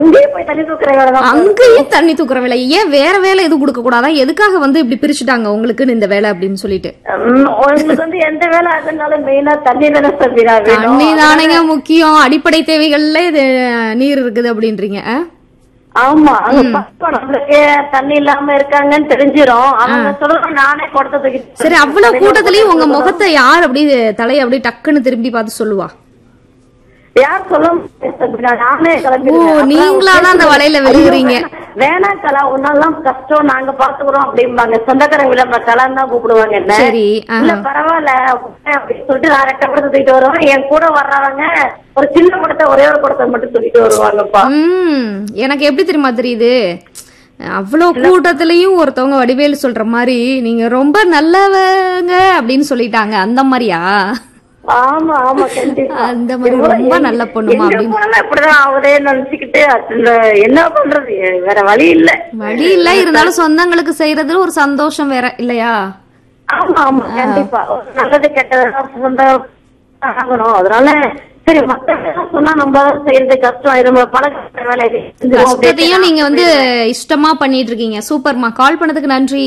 இங்கேயே போய் தண்ணி தூக்குற வேலை தான் அங்கேயும் தண்ணி தூக்குற வேலை ஏன் வேற வேலை எதுவும் கொடுக்க கூடாதா எதுக்காக வந்து இப்படி பிரிச்சுட்டாங்க உங்களுக்குன்னு இந்த வேலை அப்படின்னு சொல்லிட்டு உம், உங்களுக்கு வந்து எந்த வேலை ஆகுனாலும் மெயினா தண்ணி தானே சபினா தண்ணி தானேங்க முக்கியம் அடிப்படை தேவைகள்ல இது நீர் இருக்குது அப்படின்றீங்க ஆ? ஆமா அங்க பக்கம் நம்மளுக்கு தண்ணி இல்லாம இருக்காங்கன்னு தெரிஞ்சிரும் அவங்க சொல்றாங்க நானே குடத்தை தூக்கிட்டு சரி அவ்வளவு கூட்டத்திலயும் உங்க முகத்தை யார் அப்படி தலையை அப்படியே டக்குன்னு திரும்பி பார்த்து சொல்லுவா யார் சொல்ல முடியாது சபினா, நானே ஓ கிளம்பிடுவேன் நீங்களா தான் அந்த வலையில விழுகுறீங்க வேணாம் கலா உன்னெல்லாம் கஷ்டம் நாங்க பாத்துக்கிறோம் அப்படிம்பாங்க சொந்தக்காரங்க விளம்ப கலான்னு தான் கூப்பிடுவாங்க என்ன சரி இல்ல ஆஹா. பரவாயில்ல அப்படின்னு சொல்லிட்டு நான் ரெட்டை குடத்தை தூக்கிட்டு வருவேன் என் கூட வர்றவங்க ஒரு சின்ன குடத்தை ஒரே ஒரு குடத்தை மட்டும் தூக்கிட்டு வருவாங்கப்பா ம் எனக்கு எப்படி தெரியுமா தெரியுது அவ்வளோ கூட்டத்திலயும் ஒருத்தவங்க வடிவேலு சொல்ற மாதிரி நீங்க ரொம்ப நல்லவங்க அப்படின்னு சொல்லிட்டாங்க அந்த மாதிரியா ஆமா ஆமா கண்டிப்பா அந்த மாதிரி ரொம்ப நல்ல பொண்ணுமா எங்க அப்படின்னு போனாலும் இப்படிதான் ஆகுதே நினைச்சுக்கிட்டு அதுல என்ன பண்றது வேற வழி இல்ல வழி இல்ல இருந்தாலும் சொந்தங்களுக்கு செய்யறதுல ஒரு சந்தோஷம் வேற இல்லையா ஆமா ஆமா கண்டிப்பா ஒரு நல்லது கெட்டதெல்லாம் சொந்த ஆகணும் அதனால சரி மத்த சொன்னா நம்ம செய்யறது கஷ்டம் நம்ம பழக்க வேலை செஞ்சிருவோம் கஷ்டத்தையும் நீங்க வந்து இஷ்டமா பண்ணிட்டு இருக்கீங்க சூப்பர்மா கால் பண்ணதுக்கு நன்றி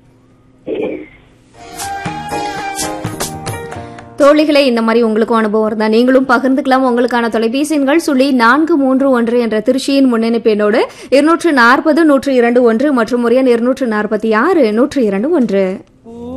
தோழிகளே இந்த மாதிரி உங்களுக்கும் அனுபவம் இருந்தா நீங்களும் பகிர்ந்துக்கலாம் உங்களுக்கான தொலைபேசி எண்கள் சொல்லி நான்கு மூன்று ஒன்று என்ற திருச்சியின் முன்னணிப்பு எண்ணோடு இருநூற்று நாற்பது நூற்று இரண்டு ஒன்று மற்றும் ஒரு எண் இருநூற்று நாற்பத்தி ஆறு நூற்று இரண்டு ஒன்று